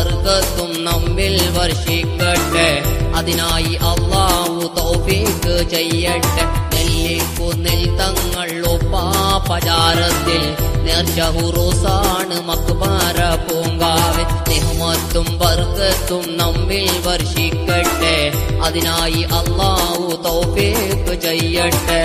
വർഗത്തും നമ്മിൽ വർഷിക്കട്ടെ അതിനായി അള്ളാഹു തൗഫീക്ക് ചെയ്യട്ടെ നെല്ലിക്കുന്നിൽ തങ്ങൾ ഒപ്പാപചാരത്തിൽ നേർച്ചഹുറൂസാണ് മക്ബാര പൂങ്കാവിൽ നിഹമത്തും വർഗത്തും നമ്മിൽ വർഷിക്കട്ടെ അതിനായി അള്ളാഹു തൗഫീക്ക് ചെയ്യട്ടെ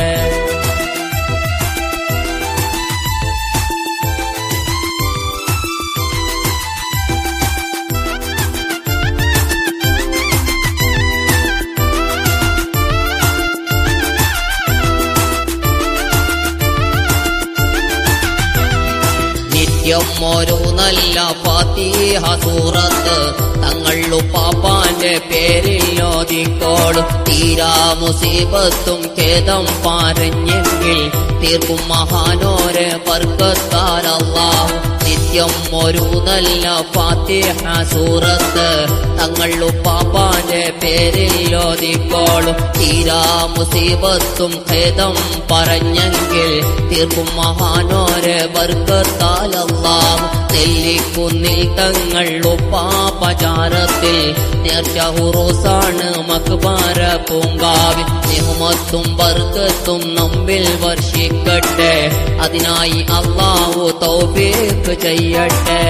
നിത്യം ഓരോ നല്ല ഫാത്തിഹ സൂറത്ത് തങ്ങളു പാപ്പാന്റെ പേരിൽ ഓതിക്കോളും തീരാ മുസീബത്തും ഖേദം പാരഞ്ഞെങ്കിൽ തീർക്കും മഹാനോരെ വർഗത്താലല്ലാഹു നിത്യം ഒരു നല്ല ഫാത്തിഹ സൂറത്ത് തങ്ങളു പാപ്പാന്റെ പേരിൽ ഓതിക്കോളും തീരാ മുസീബത്തും ഖേദം പറഞ്ഞെങ്കിൽ തീർക്കും മഹാനോരെ വർഗത്താലല്ലാഹു നെല്ലിക്കുന്നിൽ തങ്ങൾ ഒപ്പാപചാരത്തിൽ നേർച്ചഹുറൂസാണ് മക്ബാര പൂങ്കാവിൽ നിഹമത്തും വർഗത്തും നമ്മിൽ വർഷിക്കട്ടെ അതിനായി അള്ളാഹു തൗഫീക്ക് ചെയ്യട്ടെ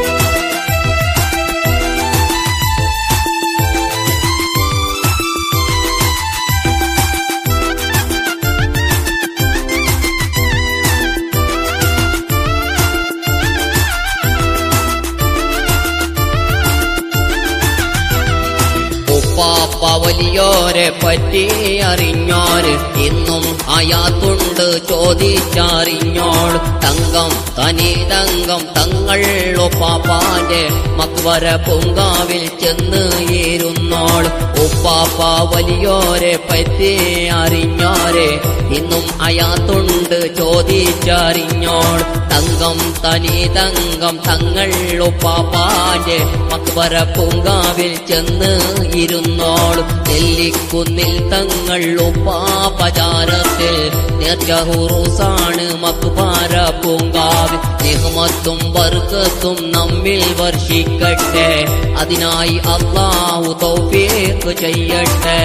ഉപ്പാപ്പ വലിയോരെ പറ്റി അറിഞ്ഞോര് ഇന്നും അയാത്തുണ്ട് ചോദിച്ചറിഞ്ഞോൾ തങ്കം തനി തങ്കം തങ്ങൾ ഉപ്പാപ്പാന്റെ മക്വര പൂങ്കാവിൽ ചെന്ന് ഇരുന്നോൾ ഉപ്പാപ്പ വലിയോരെ പറ്റി അറിഞ്ഞോരെ ഇന്നും അയാത്തുണ്ട് ചോദിച്ചറിഞ്ഞോൾ തങ്കം തനി തങ്കം തങ്ങൾ ഉപ്പാപ്പാന്റെ മക്വര പൂങ്കാവിൽ ചെന്ന് ഇരുന്നോളും നെല്ലിക്കുന്നിൽ തങ്ങൾ ഉപ്പാപചാരത്തിൽ നേർച്ചഹുറൂസാണ് മക്ബാര പൂങ്കാവിൽ നിഹമത്തും വർഗത്തും നമ്മിൽ വർഷിക്കട്ടെ അതിനായി അള്ളാഹു തൗഫീഖ് ചെയ്യട്ടെ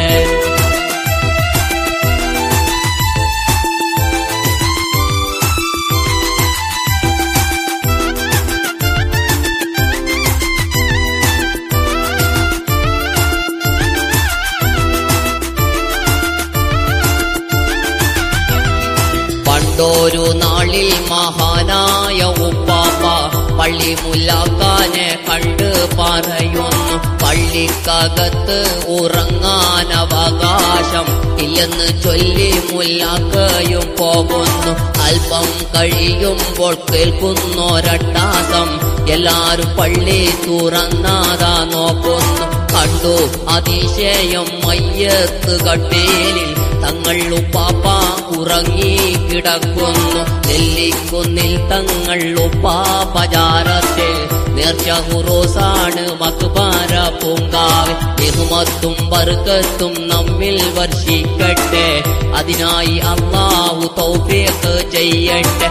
പണ്ടൊരു നാളിൽ മഹാനായ ഉപ്പാപ്പ പള്ളി മുല്ലാക്കാനെ കണ്ട് പറയുന്നു പള്ളിക്കകത്ത് ഉറങ്ങാൻ അവകാശം ഇല്ലെന്ന് ചൊല്ലി മുല്ലാക്കയും പോകുന്നു അല്പം കഴിയുമ്പോൾ കേൾക്കുന്നൊരട്ടാസം എല്ലാരും പള്ളി തുറന്നാതാ നോക്കുന്നു കണ്ടു അതിശയം മയ്യത്ത് കട്ടേലിൽ തങ്ങൾ ഉപ്പാപ്പ ഉറങ്ങി കിടക്കുന്നു നെല്ലിക്കുന്നിൽ തങ്ങൾ ഉപ്പാപചാരത്തിൽ നേർച്ചഹുറോസാണ് മക്ബാര പൂങ്കാവ് ബഹുമത്തും വർഗത്തും നമ്മിൽ വർഷിക്കട്ടെ അതിനായി അള്ളാഹു തൗഫീഖ് ചെയ്യട്ടെ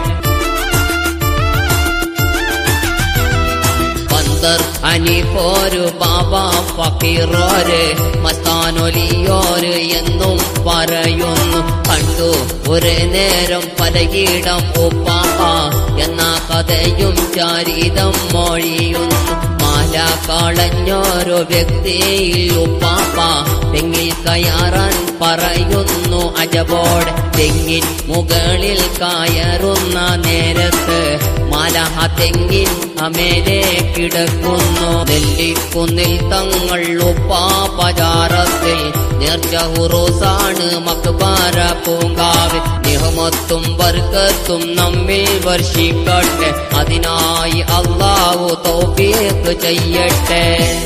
ബന്ദർ അനിഫോര് ബാബ ഫക്കീറോര് മസ്താനൊലിയോര് എന്നും പറയുന്നു കണ്ടു ഒരു നേരം പലയിടം ഉപ്പാപ്പ എന്ന കഥയും ചാരിതം മൊഴിയുന്നു മാല കളഞ്ഞോരോ വ്യക്തിയിൽ ഉപ്പാപ്പ തെങ്ങിൽ കയറാൻ പറയുന്നു അജബോട് തെങ്ങിൻ മുകളിൽ കയറുന്ന നേരത്ത് മാലഹ തെങ്ങിൻ അമേലെ കിടക്കുന്നു നെല്ലിക്കുന്നിൽ തങ്ങൾ ഉപ്പാപചാരത്തിൽ നേർച്ചഹുറോസാണ് മക്ബാര പൂങ്കാവിൽ നിഹമത്തും വർഗത്തും നമ്മിൽ വർഷിക്കട്ടെ അതിനായി അള്ളാഹു തൗഫീഖ് ചെയ്യട്ടെ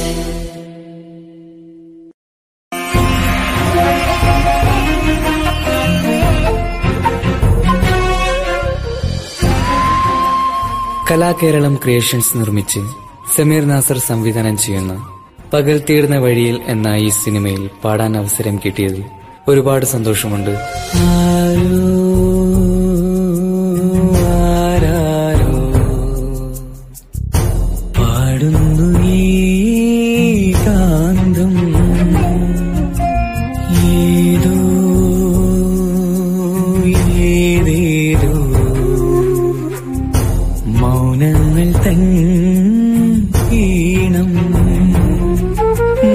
കലാകേരളം ക്രിയേഷൻസ് നിർമ്മിച്ച് സമീർ നാസർ സംവിധാനം ചെയ്യുന്ന പകൽ തീർന്ന വഴിയിൽ എന്ന ഈ സിനിമയിൽ പാടാൻ അവസരം കിട്ടിയതിൽ ഒരുപാട് സന്തോഷമുണ്ട് ആരോ, ആരാരോ, പാടുന്നു ഈ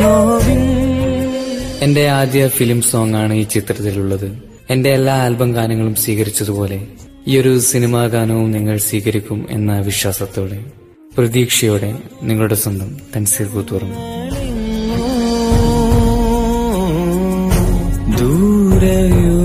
നോവിൻ എന്റെ ആദ്യ ഫിലിം സോങ് ആണ് ഈ ചിത്രത്തിലുള്ളത് എന്റെ എല്ലാ ആൽബം ഗാനങ്ങളും സ്വീകരിച്ചതുപോലെ ഈ ഒരു സിനിമാ ഗാനവും നിങ്ങൾ സ്വീകരിക്കും എന്ന വിശ്വാസത്തോടെ പ്രതീക്ഷയോടെ നിങ്ങളുടെ സ്വന്തം തൻസീർ കൂത്തുറന്നു ദൂരയോ